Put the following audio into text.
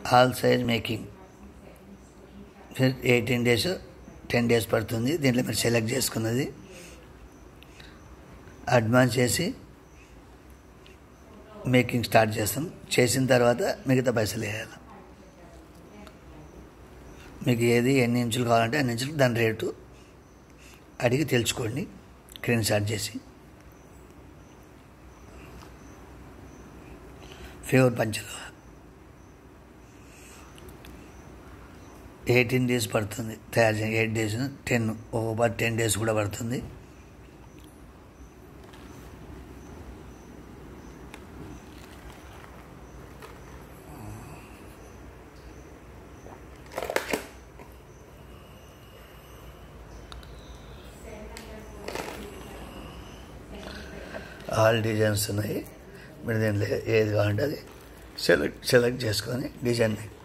all size making eighteen days ten days పడుతుంది దీంట్లో మీరు సెలెక్ట్ చేసుకున్నది అడ్వాన్స్ చేసి మేకింగ్ స్టార్ట్ చేస్తాం చేసిన తర్వాత మిగతా పైసలు వేయాలి మీకు ఏది ఎన్ని ఇంచులు కావాలంటే అన్ని ఇంచులు దాని రేటు అడిగి తెలుసుకోండి స్క్రీన్ షాట్ చేసి ఫేవర్ పంచలు ఎయిటీన్ డేస్ పడుతుంది తయారు చేయ eight days ten over ten days కూడా పడుతుంది ఆల్ డిజైన్స్ ఉన్నాయి మీరు దీంట్లో ఏది కావాలంటే అది సెలెక్ట్ సెలెక్ట్ చేసుకొని డిజైన్